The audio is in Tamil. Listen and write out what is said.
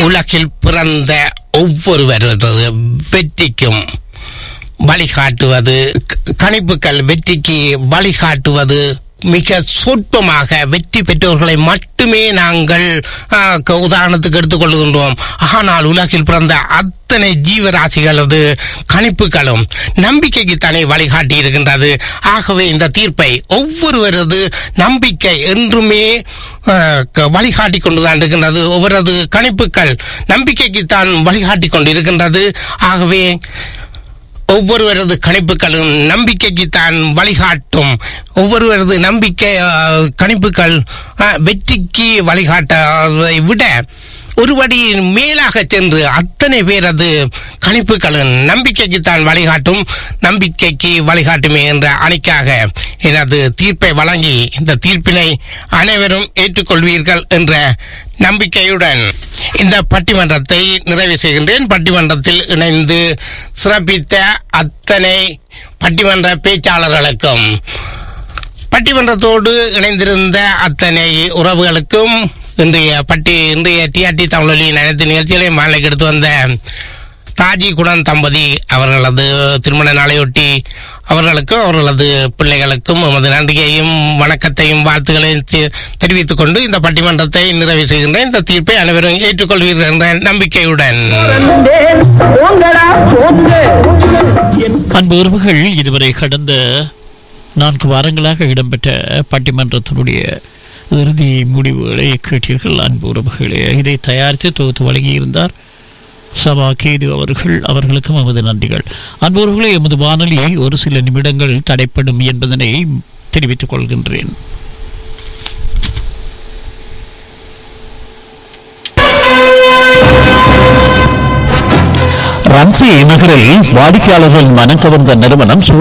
உலகில் பிறந்த ஒவ்வொருவரது வெற்றிக்கும் வழிகாட்டுவது க- கணிப்புகள் வெற்றிக்கு வழிகாட்டுவது மிக சொற்பமாக வெற்றி பெற்றவர்களை மட்டுமே நாங்கள் ஆ, க- உதாரணத்துக்கு எடுத்துக்கொள்கின்றோம் ஆனால் உலகில் பிறந்த அத்தனை ஜீவராசிகளது கணிப்புகளும் நம்பிக்கைக்கு தானே வழிகாட்டி இருக்கின்றது ஆகவே இந்த தீர்ப்பை ஒவ்வொருவரது நம்பிக்கை என்றுமே ஆ, க- வழிகாட்டி கொண்டுதான் இருக்கின்றது ஒவ்வொருவது கணிப்புகள் நம்பிக்கைக்கு தான் வழிகாட்டி கொண்டிருக்கின்றது ஆகவே ஒவ்வொருவரது கணிப்புகளும் நம்பிக்கைக்கு தான் வழிகாட்டும் ஒவ்வொருவரது நம்பிக்கை அஹ், கணிப்புகள் அஹ், வெற்றிக்கு வழிகாட்டதை விட ஒருபடி மேலாக சென்று அத்தனை பேரது கணிப்புகளும் நம்பிக்கைக்கு தான் வழிகாட்டும் நம்பிக்கைக்கு வழிகாட்டுமே என்ற அணிக்காக எனது தீர்ப்பை வழங்கி இந்த தீர்ப்பினை அனைவரும் ஏற்றுக்கொள்வீர்கள் என்ற நம்பிக்கையுடன் இந்த பட்டிமன்றத்தை நிறைவு செய்கின்றேன் பட்டிமன்றத்தில் இணைந்து சிறப்பித்த அத்தனை பட்டிமன்ற பேச்சாளர்களுக்கும் பட்டிமன்றத்தோடு இணைந்திருந்த அத்தனை உறவுகளுக்கும் இன்றைய பட்டி இன்றைய டிஆர்டி தமிழொலியின் அனைத்து நிகழ்ச்சிகளையும் மாலைக்கு எடுத்து வந்த ராஜி குணன் தம்பதி அவர்களது திருமண நாளையொட்டி அவர்களுக்கும் அவர்களது பிள்ளைகளுக்கும் எமது நன்றியையும் வணக்கத்தையும் வாழ்த்துக்களையும் தெ- தெரிவித்துக் கொண்டு இந்த பட்டிமன்றத்தை நிறைவு செய்கின்றேன் இந்த தீர்ப்பை அனைவரும் ஏற்றுக்கொள்வீர்கள் என்ற நம்பிக்கையுடன் பிறந்தேன் உங்களா போங்க அன்பு உறவுகள் இதுவரை கடந்த நான்கு வாரங்களாக இடம்பெற்ற பட்டிமன்றத்தினுடைய இறுதி முடிவுகளை கேட்டீர்கள் அன்பு உறவுகளே இதை தயாரித்து தொகுத்து வழங்கியிருந்தார் சபா கேது அவர்கள் அவர்களுக்கும் எமது நன்றிகள் அன்பு உறவுகளே எமது வானொலி ஒரு சில நிமிடங்கள் தடைப்படும் என்பதனை தெரிவித்துக் கொள்கின்றேன் ரன்சி நகரில் வாடிக்கையாளர்கள் மனம் கவர்ந்த நிறுவனம்